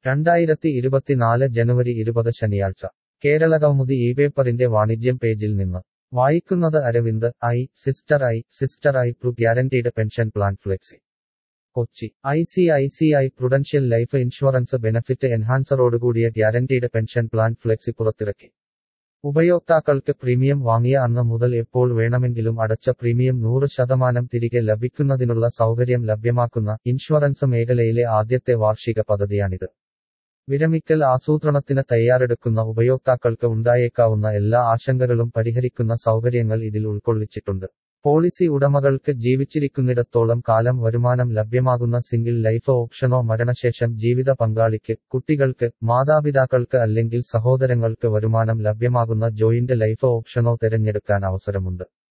രണ്ടായിരത്തി ഇരുപത്തിനാല് ജനുവരി ഇരുപത് ശനിയാഴ്ച കേരളകൗമുദി ഈ പേപ്പറിന്റെ വാണിജ്യം പേജിൽ നിന്ന് വായിക്കുന്നത് അരവിന്ദ് ഐ സിസ്റ്റർ ഐ സിസ്റ്റർ ഐ പ്രു guaranteed pension plan flexi Kochi I C I C I Prudential life insurance benefit എൻഹാൻസറോടുകൂടിയ ഗ്യാരണ്ടീഡ് പെൻഷൻ പ്ലാൻ ഫ്ലെക്സി പുറത്തിറക്കി ഉപയോക്താക്കൾക്ക് പ്രീമിയം വാങ്ങിയ അന്ന് മുതൽ എപ്പോൾ വേണമെങ്കിലും അടച്ച പ്രീമിയം നൂറ് ശതമാനം തിരികെ ലഭിക്കുന്നതിനുള്ള സൗകര്യം ലഭ്യമാക്കുന്ന ഇൻഷുറൻസ് മേഖലയിലെ ആദ്യത്തെ വാർഷിക പദ്ധതിയാണിത് വിരമിക്കൽ ആസൂത്രണത്തിന് തയ്യാറെടുക്കുന്ന ഉപയോക്താക്കൾക്ക് ഉണ്ടായേക്കാവുന്ന എല്ലാ ആശങ്കകളും പരിഹരിക്കുന്ന സൗകര്യങ്ങൾ ഇതിൽ ഉൾക്കൊള്ളിച്ചിട്ടുണ്ട് പോളിസി ഉടമകൾക്ക് ജീവിച്ചിരിക്കുന്നിടത്തോളം കാലം വരുമാനം ലഭ്യമാകുന്ന സിംഗിൾ ലൈഫ് ഓപ്ഷനോ മരണശേഷം ജീവിത പങ്കാളിക്ക് കുട്ടികൾക്ക് മാതാപിതാക്കൾക്ക് അല്ലെങ്കിൽ സഹോദരങ്ങൾക്ക് വരുമാനം ലഭ്യമാകുന്ന ജോയിന്റ് ലൈഫ് ഓപ്ഷനോ തിരഞ്ഞെടുക്കാൻ അവസരമുണ്ട്